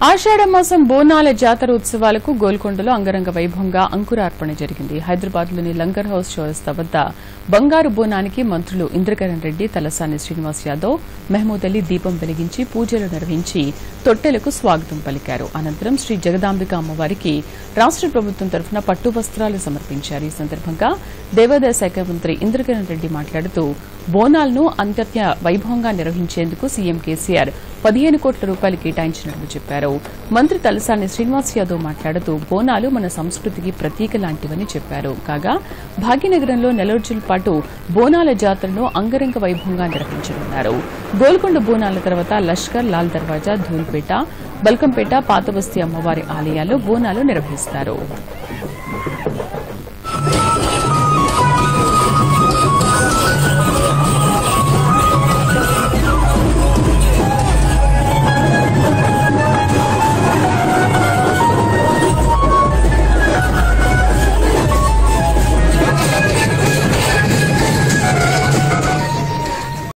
ఆషాఢ మాసం బోనాల జాతర ఉత్సవాలకు గోల్కొండలో అంగరంగ వైభవంగా అంకురార్పణ జరిగింది హైదరాబాద్లోని లంగర్ హౌస్ చౌరస్తా వద్ద బంగారు బోనానికి మంత్రులు ఇంద్రకరణ్ రెడ్డి తలసాని శ్రీనివాస్ యాదవ్ మహమూద్ అలీ దీపం వెలిగించి పూజలు నిర్వహించి తొట్టెలకు స్వాగతం పలికారు అనంతరం శ్రీ జగదాంబిక అమ్మవారికి రాష్ట ప్రభుత్వం తరఫున పట్టు వస్త్రాలు సమర్పించారు ఈ సందర్భంగా దేవాదాయ శాఖ మంత్రి ఇంద్రకరణ్ రెడ్డి మాట్లాడుతూ బోనాలను అంత్యత్య వైభవంగా నిర్వహించేందుకు సీఎం కేసీఆర్ పదిహేను కోట్ల రూపాయలు కేటాయించినట్లు చెప్పారు మంత్రి తలసాని శ్రీనివాస్ యాదవ్ మాట్లాడుతూ బోనాలు మన సంస్కృతికి ప్రతీక లాంటివని చెప్పారు కాగా భాగ్యనగరంలో నెల రోజుల పాటు బోనాల జాతరను అంగరంగ వైభవంగా నిర్వహించనున్నారు గోల్కొండ బోనాల తర్వాత లష్కర్ లాల్ దర్వాజా ధూల్పేట బల్కంపేట పాతబస్తీ అమ్మవారి ఆలయాల్లో బోనాలు నిర్వహిస్తారు